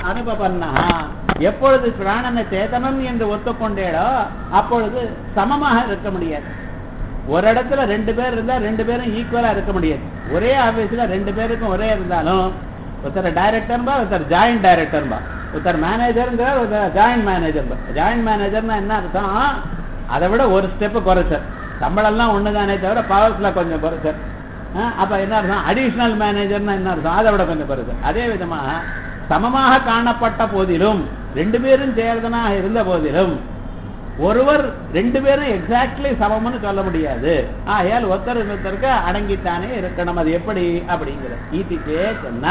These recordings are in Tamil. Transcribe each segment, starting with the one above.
அனுபவன்னா எப்பொழுது பிராணனை சேதனம் என்று ஒத்துக்கொண்டேடோ அப்பொழுது சமமாக இருக்க முடியாது ஒரு இடத்துல ரெண்டு பேர் இருந்தா ரெண்டு பேரும் ஈக்குவலா இருக்க முடியாது ஒரே ஆபீஸ்ல ரெண்டு பேருக்கும் ஒரே இருந்தாலும் ஒருத்தர் டைரக்டர்பா ஒருத்தர் ஜாயிண்ட் டைரக்டர்பா ஒருத்தர் மேனேஜருங்கிறார் ஒருத்தர் ஜாயிண்ட் மேனேஜர் ஜாயிண்ட் மேனேஜர்னா என்ன அர்த்தம் அதை விட ஒரு ஸ்டெப் குறைச்சர் சம்பளம்லாம் ஒண்ணுதானே தவிர பவர்ஸ்ல கொஞ்சம் குறைச்சர் ஆ, அப்ப என்ன அர்த்தம் அடிஷனல் மேனேஜர்னா என்ன அர்த்தம் அதை விட கொஞ்சம் குறைச்சர் அதே விதமா சமமாக காணப்பட்ட போதிலும் ரெண்டு பேரும் சேர்ந்தனாக இருந்த போதிலும் ஒருவர் ரெண்டு பேரும் எக்ஸாக்ட்லி சமம்னு சொல்ல முடியாது ஆகையால் ஒருத்தர் ஒருத்தருக்கு அடங்கித்தானே இருக்கணும் அது எப்படி அப்படிங்கிறது ஈதிக்கே சொன்னா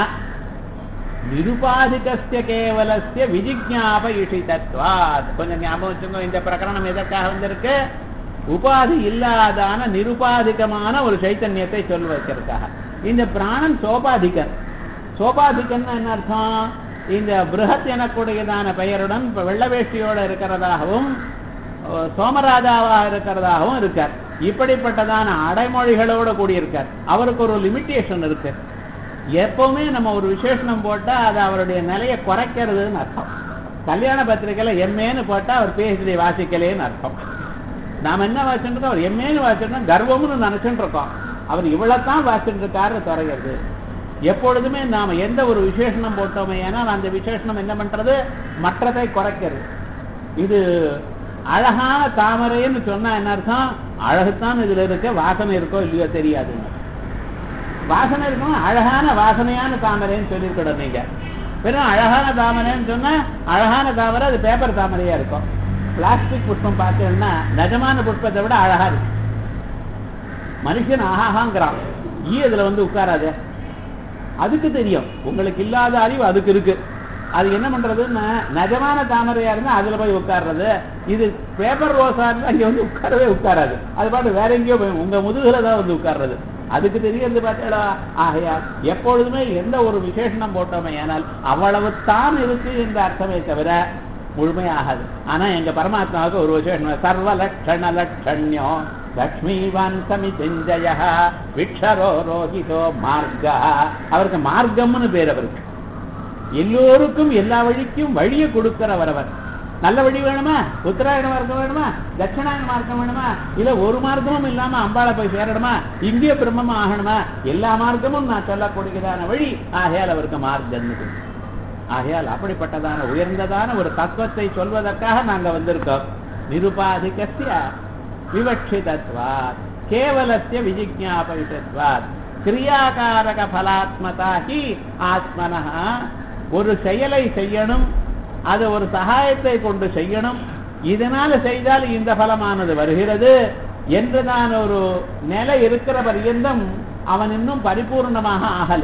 நிருபாதிகஸ்ய கேவலஸ்ய விஜிஜாப இஷிதத்வாத் கொஞ்சம் ஞாபகம் வச்சுக்கோ இந்த பிரகரணம் எதற்காக வந்திருக்கு உபாதி இல்லாதான நிருபாதிகமான ஒரு சைத்தன்யத்தை சொல்வதற்காக இந்த பிராணன் சோபாதிகன் சோபாதிகன் என்ன அர்த்தம் இந்த பிருஹத் எனக்கூடியதான பெயருடன் இப்ப வெள்ள வேஷ்டியோட இருக்கிறதாகவும் அஹ், சோமராஜாவாக இருக்கிறதாகவும் இருக்கார் இப்படிப்பட்டதான அடைமொழிகளோட கூடியிருக்கார் அவருக்கு ஒரு லிமிட்டேஷன் இருக்கு எப்பவுமே நம்ம ஒரு விசேஷணம் போட்டா அது அவருடைய நிலையை குறைக்கிறதுன்னு அர்த்தம் கல்யாண பத்திரிக்கையில எம்ஏன்னு போட்டா அவர் பிஹெச்டி வாசிக்கலேன்னு அர்த்தம் நாம என்ன வாசிட்டு இருக்கோம் அவர் எம்ஏன்னு வாசிட்டோம் கர்வம்னு நினைச்சுட்டு இருக்கோம் அவர் இவ்வளவுதான் வாசிட்டு இருக்காரு குறையிறது எப்பொழுதுமே நாம எந்த ஒரு விசேஷணம் போட்டோமே ஏன்னா அந்த விசேஷணம் என்ன பண்றது மற்றதை குறைக்கிறது இது அழகான தாமரைன்னு சொன்னா என்ன அர்த்தம் அழகுத்தான் இதுல இருக்க வாசனை இருக்கோ இல்லையோ தெரியாதுன்னு வாசனை இருக்கணும் அழகான வாசனையான தாமரைன்னு சொல்லியிருக்கணும் நீங்க வெறும் அழகான தாமரைன்னு சொன்னா அழகான தாமரை அது பேப்பர் தாமரையா இருக்கும் பிளாஸ்டிக் புஷ்பம் பார்த்தீங்கன்னா நிஜமான புஷ்பத்தை விட அழகா இருக்கு மனுஷன் ஆஹாங்கிறான் ஈ இதுல வந்து உட்காராது அதுக்கு தெரியும் உங்களுக்கு இல்லாத அறிவு அதுக்கு இருக்கு அது என்ன பண்றதுன்னா நிஜமான தாமரையா இருந்தா அதுல போய் உட்கார்றது இது பேப்பர் ரோஸா இருந்தா இங்க வந்து உட்காரவே உட்காராது அது பாட்டு வேற எங்கேயோ போய் உங்க முதுகுல தான் வந்து உட்கார்றது அதுக்கு தெரியறது பார்த்தா ஆகையா எப்பொழுதுமே எந்த ஒரு விசேஷணம் போட்டோமே ஆனால் அவ்வளவு தான் இருக்கு என்ற அர்த்தமே தவிர முழுமையாகாது ஆனா எங்க பரமாத்மாவுக்கு ஒரு விசேஷம் சர்வ லட்சண லட்சண்யோ லக்ஷ்மிவான் சமிதிஞ்சய விக்ஷரோ ரோஹிதோ மார்கா அவருக்கு மார்க்கம்னு பேர் அவருக்கு எல்லோருக்கும் எல்லா வழிக்கும் வழியை கொடுக்கிறவர் அவர் நல்ல வழி வேணுமா உத்தராயண மார்க்கம் வேணுமா தட்சிணாயன மார்க்கம் வேணுமா இல்ல ஒரு மார்க்கமும் இல்லாம அம்பாளை போய் சேரணுமா இந்திய பிரம்மமா ஆகணுமா எல்லா மார்க்கமும் நான் சொல்லக்கூடியதான வழி ஆகையால் அவருக்கு மார்க்கம் ஆகையால் அப்படிப்பட்டதான உயர்ந்ததான ஒரு தத்துவத்தை சொல்வதற்காக நாங்க வந்திருக்கோம் நிருபாதிகஸ்ய விவக்ஷிதத்வாத் கேவலஸ்ய விஜிஜாபவிஷத்வாத் கிரியாகாரக பலாத்மதா ஹி ஆத்மனः ஒரு செயலை செய்யணும் அது ஒரு சகாயத்தை கொண்டு செய்யணும் இதனால செய்தால் இந்த பலமானது வருகிறது என்று நான் ஒரு நிலை இருக்கிற பரியந்தம் அவன் இன்னும் பரிபூர்ணமாக ஆகல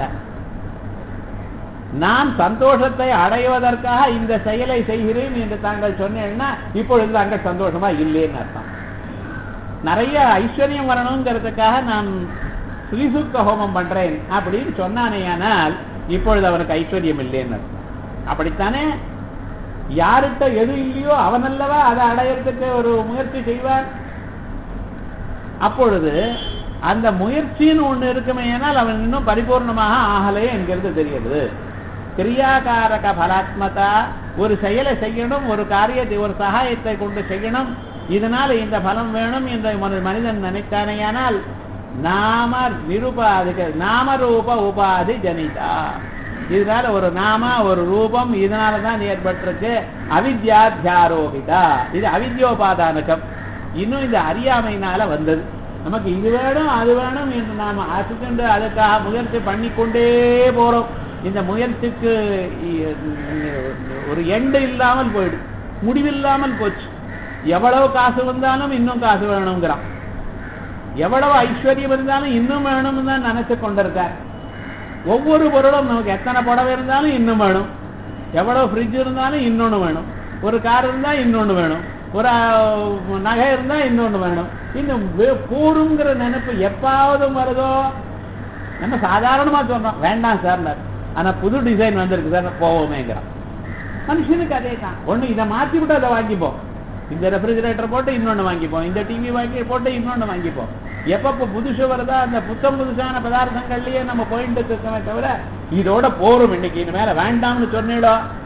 நான் சந்தோஷத்தை அடைவதற்காக இந்த செயலை செய்கிறேன் என்று தாங்கள் சொன்னீங்கன்னா இப்பொழுது தாங்கள் சந்தோஷமா இல்லைன்னு அர்த்தம் நிறைய ஐஸ்வர்யம் வரணுங்கிறதுக்காக நான் ஸ்ரீசுத்த ஹோமம் பண்றேன் அப்படின்னு சொன்னானேயானால் இப்பொழுது அவனுக்கு ஐஸ்வர்யம் இல்லைன்னு அர்த்தம் அப்படித்தானே யார்கிட்ட எது இல்லையோ அவனல்லவா அதை அடையறதுக்கு ஒரு முயற்சி செய்வான் அப்பொழுது அந்த முயற்சின்னு ஒண்ணு இருக்குமே ஆனால் அவன் இன்னும் பரிபூர்ணமாக ஆகலே என்கிறது தெரியுது கிரியாகாரக பலாத்மதா ஒரு செயலை செய்யணும் ஒரு காரியத்தை ஒரு சகாயத்தை கொண்டு செய்யணும் இதனால இந்த பலம் வேணும் என்று ஒரு மனிதன் நினைத்தானேயானால் நாம நிருபாதிக நாம ரூப உபாதி ஜனிதா இதனால ஒரு நாம ஒரு ரூபம் இதனால தான் ஏற்பட்டிருக்கு அவித்யாத்தியாரோபிதா இது அவித்யோபாதானகம் இன்னும் இந்த அறியாமையினால வந்தது நமக்கு இது வேணும் அது வேணும் என்று நாம ஆசிக்கொண்டு அதுக்காக முயற்சி பண்ணிக்கொண்டே போறோம் இந்த முயற்சிக்கு இ- ஒரு எண்டு இல்லாமல் போயிடும் முடிவில்லாமல் போச்சு எவ்வளவு காசு வந்தாலும் இன்னும் காசு வேணுங்கிறான் எவ்வளவு ஐஸ்வர்யம் இருந்தாலும் இன்னும் வேணும்னு தான் நினைச்சு கொண்டிருக்கார் ஒவ்வொரு பொருளும் நமக்கு எத்தனை புடவை இருந்தாலும் இன்னும் வேணும் எவ்வளவு ஃப்ரிட்ஜ் இருந்தாலும் இன்னொன்னு வேணும் ஒரு கார் இருந்தா இன்னொன்னு வேணும் ஒரு அஹ், நகை இருந்தா இன்னொன்னு வேணும் இன்னும் வே- கூடுங்கிற நினைப்பு எப்பாவது வருதோ நம்ம சாதாரணமா சொல்றோம் வேண்டாம் சார் ஆனா புது டிசைன் வந்திருக்கு சார் போவோமேங்கிறான் மனுஷனுக்கு அதே தான் ஒண்ணு இதை மாத்தி விட்டு அதை வாங்கிப்போம் இந்த ரெஃப்ரிஜரேட்டர் போட்டு இன்னொன்னு வாங்கிப்போம் இந்த டிவி வாங்கி போட்டு இன்னொன்னு வாங்கிப்போம் எப்பப்ப புதுசு வருதா அந்த புத்தம் புதுசான பதார்த்தங்கள்லயே நம்ம போயிட்டு இருக்கோமே தவிர இதோட போறோம் இன்னைக்கு இனிமேல வேண்டாம்னு சொன்னிடோ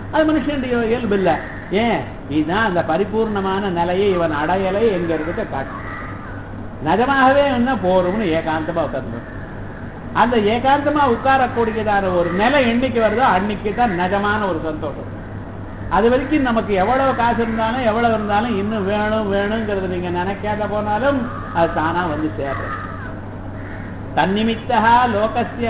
அது மனுஷனுடைய இயல்பு இல்ல ஏன் இதுதான் அந்த பரிபூர்ணமான நிலையை இவன் அடையலை என்கிறதுக்கு காட்டும் நிஜமாகவே என்ன போரும்னு ஏகாந்தமா உட்கார்ந்து அந்த ஏகாந்தமா உட்காரக்கூடியதான ஒரு நிலை என்னைக்கு வருதோ அன்னைக்கு தான் நிஜமான ஒரு சந்தோஷம் அது வரைக்கும் நமக்கு எவ்வளவு காசு இருந்தாலும் எவ்வளவு இருந்தாலும் இன்னும் வேணும் வேணுங்கிறது நீங்க நினைக்காத போனாலும் அது தானா வந்து சேர்றது தன்னிமித்தா லோகசிய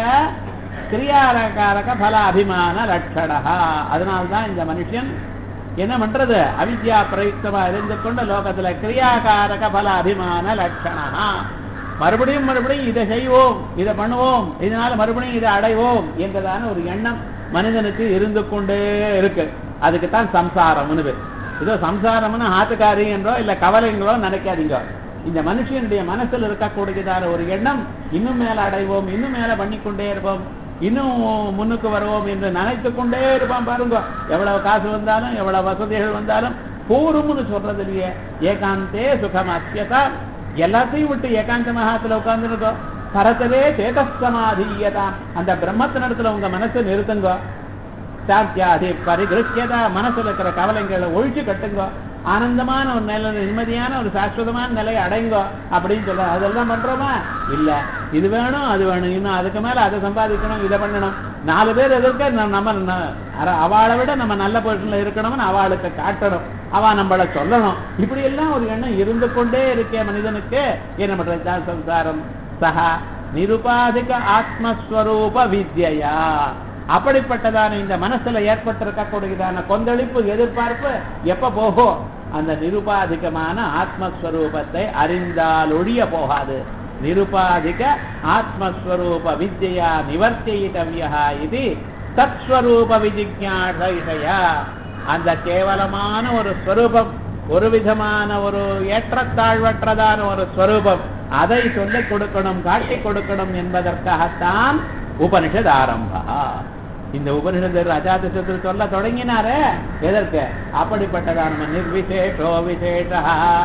கிரியாரகாரக பல அபிமான லட்சணா அதனால்தான் இந்த மனுஷன் என்ன பண்றது அவித்யா பிரயுக்தமா இருந்து கொண்டு லோகத்துல கிரியாகாரக பல அபிமான லட்சணா மறுபடியும் மறுபடியும் இதை செய்வோம் இதை பண்ணுவோம் இதனால மறுபடியும் இதை அடைவோம் என்றதான ஒரு எண்ணம் மனிதனுக்கு இருந்து கொண்டே இருக்கு அதுக்கு தான் சம்சாரம்னு பேர் ஏதோ சம்சாரம்னு ஆத்துக்காரி என்றோ இல்ல கவலைங்களோ நினைக்காதீங்க இந்த மனுஷனுடைய மனசுல இருக்கக்கூடியதான ஒரு எண்ணம் இன்னும் மேல அடைவோம் இன்னும் மேல பண்ணிக்கொண்டே இருப்போம் இன்னும் முன்னுக்கு வருவோம் என்று நினைத்து கொண்டே இருப்பான் பாருங்க எவ்வளவு காசு வந்தாலும் எவ்வளவு வசதிகள் வந்தாலும் போரும்னு சொல்றது இல்லையே ஏகாந்தே சுகம் அத்தியதா எல்லாத்தையும் விட்டு ஏகாந்த மகாத்துல உட்கார்ந்துருக்கோம் பரத்தவே சேதசமாதீயதா அந்த பிரம்மத்தினிடத்துல உங்க மனசை நிறுத்துங்க சாத்தியாதி பரிகிருக்கியதா மனசுல இருக்கிற கவலைங்களை ஒழிச்சு கட்டுங்க ஆனந்தமான ஒரு நிலை நிம்மதியான ஒரு சாஸ்வதமான நிலையை அடைங்கோ அப்படின்னு சொல்ல அதெல்லாம் பண்றோமா இல்ல இது வேணும் அது வேணும் இன்னும் அதுக்கு மேல அதை சம்பாதிக்கணும் இதை பண்ணணும் நாலு பேர் எதிர்க்க ந- நம்ம ந- அர- அவளை விட நம்ம நல்ல பொருட்கள் இருக்கணும்னு அவளுக்கு காட்டணும் அவ நம்மள சொல்லணும் இப்படி எல்லாம் ஒரு எண்ணம் இருந்து கொண்டே இருக்கே மனிதனுக்கு என்ன பண்றது சம்சாரம் சஹா நிருபாதிக ஆத்மஸ்வரூப வித்யா அப்படிப்பட்டதான இந்த மனசுல ஏற்பட்டிருக்கக்கூடியதான கொந்தளிப்பு எதிர்பார்ப்பு எப்ப போகும் அந்த நிருபாதிகமான ஆத்மஸ்வரூபத்தை அறிந்தால் ஒழிய போகாது நிருபாதிக ஆத்மஸ்வரூப வித்யா நிவர்த்தியிட்டவியா இது தத்ஸ்வரூப விஜிஜாஷயா அந்த கேவலமான ஒரு ஸ்வரூபம் ஒரு விதமான ஒரு ஏற்றத்தாழ்வற்றதான ஒரு ஸ்வரூபம் அதை சொல்லிக் கொடுக்கணும் காட்டிக் கொடுக்கணும் என்பதற்காகத்தான் உபனிஷத் ஆரம்பா இந்த உபனிஷத்து அஜாதசத்தில் சொல்ல தொடங்கினாரே எதற்கு அப்படிப்பட்டதான நம்ம நிர்விசேஷோ விசேஷா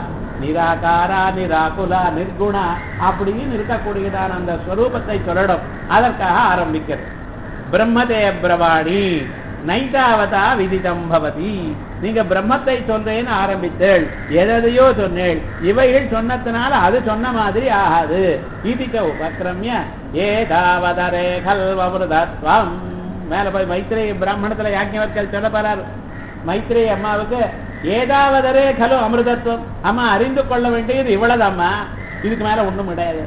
நிராகாரா நிராகுலா நிர்குணா அப்படின்னு இருக்கக்கூடியதான அந்த ஸ்வரூபத்தை சொல்லணும் அதற்காக ஆரம்பிக்கிறது பிரம்மதே பிரவாணி நைதாவதா விதிதம் பவதி நீங்க பிரம்மத்தை சொல்றேன்னு ஆரம்பித்தேள் எதையோ சொன்னேள் இவைகள் சொன்னதுனால அது சொன்ன மாதிரி ஆகாது இதுக்க உபக்கிரமிய ஏதாவதரே கல்வமிருதத்வம் மேல போய் மைத்ரேய பிராமணத்துல யாக்கியவர்கள் சொல்ல போறார் மைத்ரேயி அம்மாவுக்கு ஏதாவதரே கலு அமிர்தத்துவம் அம்மா அறிந்து கொள்ள வேண்டியது இவ்வளவுதாம்மா இதுக்கு மேல ஒண்ணும் கிடையாது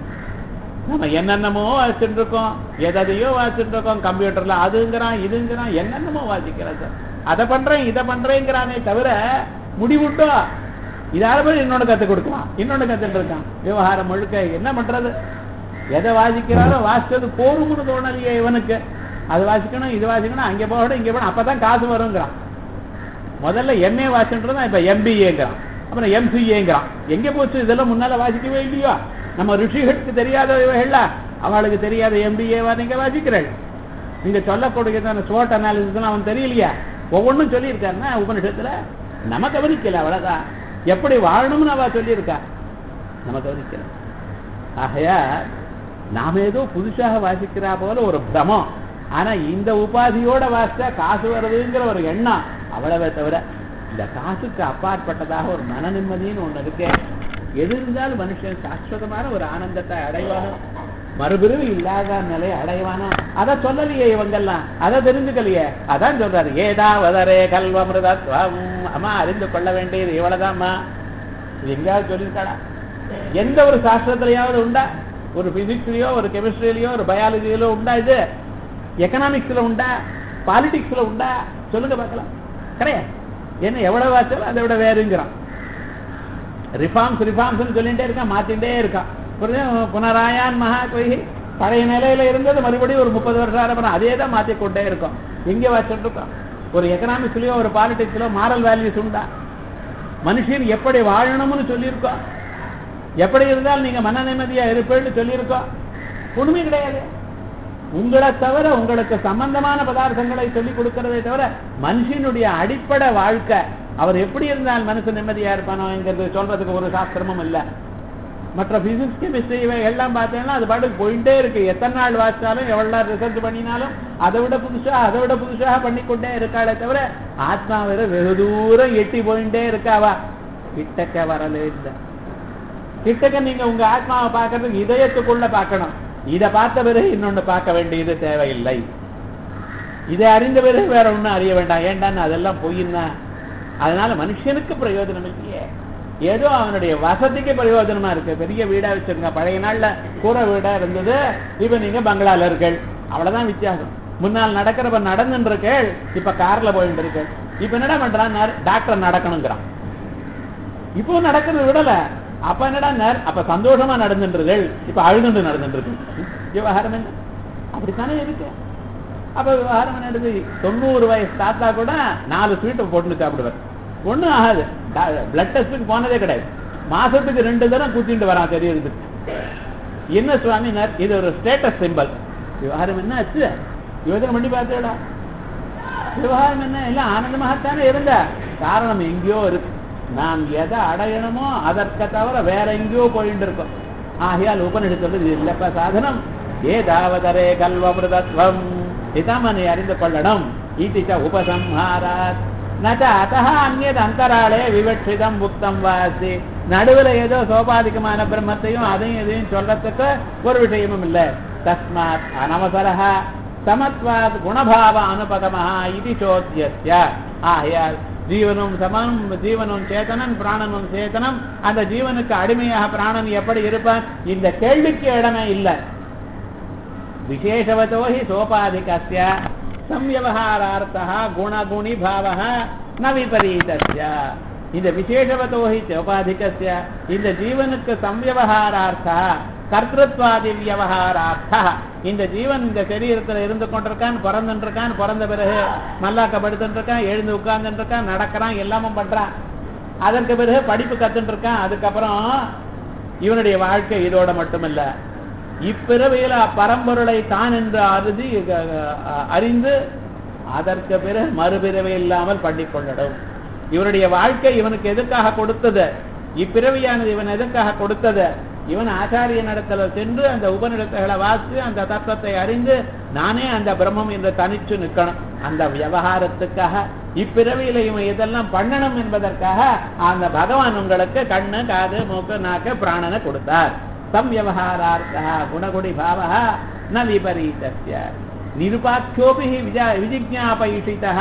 நம்ம என்னென்னமோ வாசிச்சுட்டு இருக்கோம் எதையோ வாசிச்சுட்டு இருக்கோம் கம்ப்யூட்டர்ல அதுங்கிறான் இதுங்கிறான் என்னென்னமோ வாசிக்கிறான் சார் அதை பண்றேன் இதை பண்றேங்கிறானே தவிர முடிவுட்டோ இதால போய் இன்னொன்னு கத்து கொடுக்கலாம் இன்னொன்னு கத்துட்டு இருக்கான் விவகாரம் முழுக்க என்ன பண்றது எதை வாசிக்கிறாரோ வாசிச்சது போரும்னு தோணலையே இவனுக்கு அது வாசிக்கணும் இது வாசிக்கணும் அங்கே போகணும் இங்கே போகணும் அப்பதான் காசு வருங்கிறான் முதல்ல எம்ஏ வாசிச்சுட்டு இப்ப எம்பிஏங்கிறான் அப்புறம் எம்சிஏங்கிறான் எங்க போச்சு இதெல்லாம் முன்னால வாசிக்கவே இல்லையோ நம்ம ரிஷிகளுக்கு தெரியாத இவைகள்ல அவளுக்கு தெரியாத எம்பிஏவா நீங்க வாசிக்கிறேன் நீங்க சொல்லக்கூடியதான ஸ்வோட் அனாலிசிஸ் அவன் தெரியலையா ஒவ்வொன்றும் சொல்லியிருக்காருன்னா உபனிஷத்துல நம்ம கவனிக்கல அவ்வளவுதான் எப்படி வாழணும்னு அவ சொல்லியிருக்கா நம்ம கவனிக்கல ஆகையா நாம ஏதோ புதுசாக வாசிக்கிறா போல ஒரு பிரமம் ஆனா இந்த உபாதியோட வாசிச்சா காசு வருதுங்கிற ஒரு எண்ணம் அவ்வளவே தவிர இந்த காசுக்கு அப்பாற்பட்டதாக ஒரு மன நிம்மதின்னு ஒண்ணு இருக்கு எது இருந்தாலும் மனுஷன் சாஸ்வதமான ஒரு ஆனந்தத்தை அடைவானோ மறுபிறவி இல்லாத நிலையை அடைவானோ அதை சொல்லலையே இவங்கெல்லாம் அதை தெரிஞ்சுக்கலையே அதான் சொல்றாரு ஏதாவதரே கல்வமிருதத்வம் அம்மா அறிந்து கொள்ள வேண்டியது இவ்வளவுதாம்மா இது எங்கேயாவது சொல்லியிருக்காளா எந்த ஒரு சாஸ்திரத்திலேயாவது உண்டா ஒரு பிசிக்ஸ்லயோ ஒரு கெமிஸ்ட்ரியிலயோ ஒரு பயாலஜியிலோ உண்டா இது எக்கனாமிக்ஸ்ல உண்டா பாலிடிக்ஸ்ல உண்டா சொல்லுங்க பார்க்கலாம் கிடையாது என்ன எவ்வளவு ஆச்சாலும் அதை விட வேறுங்கிறான் ரிஃபார்ம்ஸ் ரிஃபார்ம்ஸ் சொல்லிட்டே இருக்கான் மாத்திட்டே இருக்கான் புரியுதா? புனராயான் மகா கொய்கை பழைய நிலையில இருந்தது மறுபடியும் ஒரு முப்பது வருஷம் அப்புறம் அதே தான் மாத்தி கொண்டே இருக்கும் எங்க வச்சுட்டு இருக்கோம் ஒரு எக்கனாமிக்ஸ்லயோ ஒரு பாலிடிக்ஸ்லயோ மாரல் வேல்யூஸ் உண்டா மனுஷன் எப்படி வாழணும்னு சொல்லியிருக்கோம் எப்படி இருந்தால் நீங்க மன நிம்மதியா இருப்பேன்னு சொல்லியிருக்கோம் ஒண்ணுமே கிடையாது உங்களை தவிர உங்களுக்கு சம்பந்தமான பதார்த்தங்களை சொல்லிக் கொடுக்கறதை தவிர மனுஷனுடைய அடிப்படை வாழ்க்கை அவர் எப்படி இருந்தால் மனசு நிம்மதியா இருப்பானோங்கிறது சொல்றதுக்கு ஒரு சாஸ்திரமும் இல்ல மற்ற பிசிக்ஸ் கெமிஸ்ட்ரி இவை எல்லாம் பார்த்தீங்கன்னா அது பாட்டுக்கு போயிட்டே இருக்கு எத்தனை நாள் வாசிச்சாலும் எவ்வளவு நாள் ரிசர்ச் பண்ணினாலும் அதை விட புதுசா அதை விட புதுசாக பண்ணிக்கொண்டே இருக்காளே தவிர ஆத்மா வேற வெகு தூரம் எட்டி போயிட்டே இருக்காவா கிட்டக்க வரலே இல்லை கிட்டக்க நீங்க உங்க ஆத்மாவை பார்க்கறதுக்கு இதயத்துக்குள்ள பார்க்கணும் இதை பார்த்த பிறகு இன்னொன்னு பார்க்க வேண்டியது தேவையில்லை இதை அறிந்த பிறகு வேற ஒண்ணும் அறிய வேண்டாம் ஏண்டான்னு அதெல்லாம் பொய்யுன்னா அதனால மனுஷனுக்கு பிரயோஜனம் இல்லையே ஏதோ அவனுடைய வசதிக்கு பிரயோஜனமா இருக்கு பெரிய வீடா வச்சிருங்க பழைய நாள்ல கூரை வீடா இருந்தது இப்ப நீங்க பங்களால இருக்கள் அவ்வளவுதான் வித்தியாசம் முன்னால் நடக்கிறப்ப நடந்துட்டு இருக்கள் இப்ப கார்ல போயிட்டு இருக்கள் இப்ப என்னடா பண்றான் டாக்டர் நடக்கணுங்கிறான் இப்போ நடக்கிறது விடல அப்ப என்னடா நேர் அப்ப சந்தோஷமா நடந்துன்றீர்கள் இப்ப அழுதுண்டு நடந்துட்டு இருக்கு விவகாரம் என்ன அப்படித்தானே இருக்கு அப்ப விவகாரம் என்ன எடுத்து தொண்ணூறு வயசு தாத்தா கூட நாலு ஸ்வீட்டை போட்டு சாப்பிடுவார் ஒண்ணும் ஆகாது பிளட் டெஸ்ட்டுக்கு போனதே கிடையாது மாசத்துக்கு ரெண்டு தரம் குத்திட்டு வரான் தெரியறதுக்கு என்ன சுவாமினார் இது ஒரு ஸ்டேட்டஸ் சிம்பல் விவகாரம் என்ன ஆச்சு யோசனை பண்ணி பார்த்தேடா விவகாரம் என்ன எல்லாம் ஆனந்தமாகத்தானே இருந்த காரணம் எங்கேயோ இருக்கு நாம் எதை அடையணுமோ அதற்கு தவிர வேற எங்கேயோ போயிட்டு இருக்கோம் ஆகையால் உபனிஷத்து சொல்றது இது இல்லப்பா சாதனம் ஏதாவதரே கல்வமிருதத்வம் இதாமனை அறிந்து கொள்ளணும் ஈதிச்ச உபசம்ஹாராத் நச்ச அத்தः அந்நியது அந்தராளே விவட்சிதம் புக்தம் வாசி நடுவுல ஏதோ சோபாதிகமான பிரம்மத்தையும் அதையும் இதையும் சொல்றதுக்கு ஒரு விஷயமும் இல்லை தஸ்மாத் அனவசரஹ சமத்வாத் குணபாவ அனுபகமஹ இது சோத்தியஸ்ய ஆகையால் ஜீவனும் சமம் ஜீவனும் சேதனன் பிராணனும் சேதனம் அந்த ஜீவனுக்கு அடிமையாக பிராணன் எப்படி இருப்பான் இந்த கேள்விக்கு இடமே இல்லை விசேஷவதோ ஹி சோபாதிகஸ்ய சம்யவஹாரார்த்தः குணகுணி பாவः ந விபரீதஸ்ய இந்த விசேஷவதோ ஹி சோபாதிகஸ்ய இந்த ஜீவனுக்கு சம்யவஹாரார்த்தா கர்த்தத்வாதி வியவஹாரார்த்தா இந்த ஜீவன் இந்த சரீரத்துல இருந்து கொண்டிருக்கான் பிறந்துட்டு இருக்கான் பிறந்த பிறகு மல்லாக்க படுத்துட்டு இருக்கான் எழுந்து உட்கார்ந்துட்டு இருக்கான் நடக்கிறான் எல்லாமும் பண்றான் அதற்கு பிறகு படிப்பு கத்துட்டு இருக்கான் அதுக்கப்புறம் இவனுடைய வாழ்க்கை இதோட மட்டுமல்ல இப்பிறவையில பரம்பொருளை தான் என்று அறுதி அறிந்து அதற்கு பிறகு மறுபிறவை இல்லாமல் பண்ணிக்கொள்ளடும் இவனுடைய வாழ்க்கை இவனுக்கு எதுக்காக கொடுத்தது இப்பிறவியானது இவன் எதுக்காக கொடுத்தது இவன் ஆச்சாரிய நடத்தல சென்று அந்த உபநிடத்தைகளை வாசித்து அந்த தத்துவத்தை அறிந்து நானே அந்த பிரம்மம் என்று தனிச்சு நிற்கணும் அந்த விவகாரத்துக்காக இப்பிறவியில இவன் இதெல்லாம் பண்ணணும் என்பதற்காக அந்த பகவான் உங்களுக்கு கண்ணு காது மூக்கு நாக்கு பிராணனை கொடுத்தார் சம்யவஹாரார்த்தः குணகுடி பாவः ந விபரீதஸ்ய நிருபாக்கியோபி விஜா விஜிஜாபயிஷிதः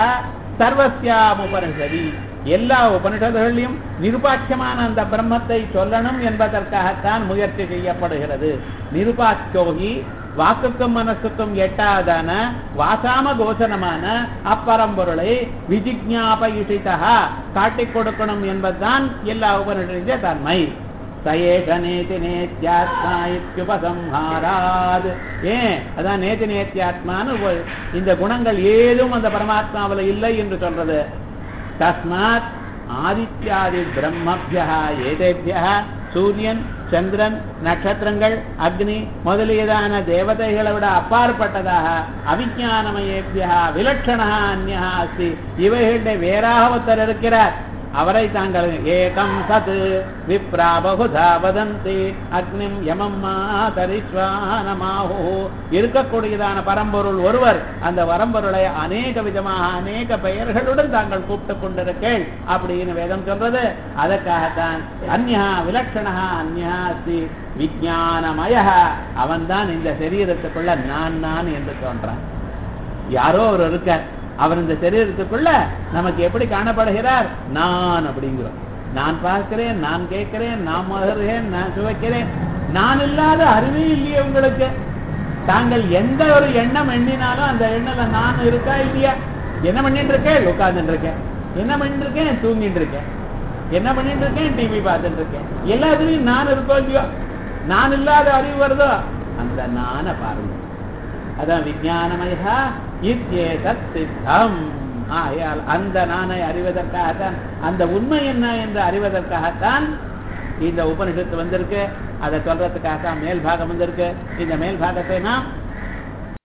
சர்வஸ்யாமுபனிஷதி எல்லா உபனிஷதுகளிலும் நிருபாட்சியமான அந்த பிரம்மத்தை சொல்லணும் என்பதற்காகத்தான் முயற்சி செய்யப்படுகிறது நிருபாட்சோகி வாக்குக்கும் மனசுக்கும் எட்டாதான வாசாம கோசனமான அப்பரம்பொருளை விஜிஜாபயிஷிதா காட்டிக் கொடுக்கணும் என்பதுதான் எல்லா உபனிஷத்திய தன்மை சயேஷ நேதி நேத்தியாத்மா இத்யுபசம்ஹாராத் ஏன் அதான் நேதி நேத்தியாத்மான்னு ஒரு- இந்த குணங்கள் ஏதும் அந்த பரமாத்மாவில் இல்லை என்று சொல்றது தஸ்மாத் ஆதித்யாதி பிரம்மபியா ஏதேபியா சூரியன் சந்திரன் நட்சத்திரங்கள் அக்னி முதலியதான தேவதைகளை விட அப்பாற்பட்டதாக அவிஞானமயேபியா விலட்சணா அந்யா அஸ்தி இவைகளுடைய வேறாக ஒருத்தர் இருக்கிறார் அவரை தாங்கள் ஏகம் சத் விப்ரா பகுதா வதந்தி அக்னிம் யமம் மாதரிஸ்வானமாஹோ இருக்கக்கூடியதான பரம்பொருள் ஒருவர் அந்த வரம்பொருளை அநேக விதமாக அநேக பெயர்களுடன் தாங்கள் கூப்பிட்டு கொண்டிருக்கேள் அப்படின்னு வேதம் சொல்றது அதற்காகத்தான் அந்யா விலட்சணா அந்யா அஸ்தி விஜானமய அவன்தான் இந்த சரீரத்துக்குள்ள நான் நான் என்று தோன்றான் யாரோ அவர் இருக்கார் அவர் இந்த சரீரத்துக்குள்ள நமக்கு எப்படி காணப்படுகிறார் நான் அப்படிங்கிறோம் நான் பார்க்கிறேன் நான் கேட்கிறேன் நான் மகர்கிறேன் நான் சுவைக்கிறேன் நான் இல்லாத அறிவே இல்லையே உங்களுக்கு தாங்கள் எந்த ஒரு எண்ணம் எண்ணினாலும் அந்த எண்ணல நான் இருக்கா இல்லையா என்ன பண்ணிட்டு இருக்கேன் உட்கார்ந்துட்டு இருக்கேன் என்ன பண்ணிட்டு இருக்கேன் தூங்கிட்டு இருக்கேன் என்ன பண்ணிட்டு இருக்கேன் டிவி பார்த்துட்டு இருக்கேன் எல்லாத்துலயும் நான் இருக்கோ இல்லையோ நான் இல்லாத அறிவு வருதோ அந்த நானை பாருங்க அதான் விஜயானமயா இத்யேதத் சித்தம் ஆகையால் அந்த நானை அறிவதற்காகத்தான் அந்த உண்மை என்ன என்று அறிவதற்காகத்தான் இந்த உபனிஷத்து வந்திருக்கு அதை சொல்றதுக்காகத்தான் மேல் பாகம் வந்திருக்கு இந்த மேல் பாகத்தை நாம்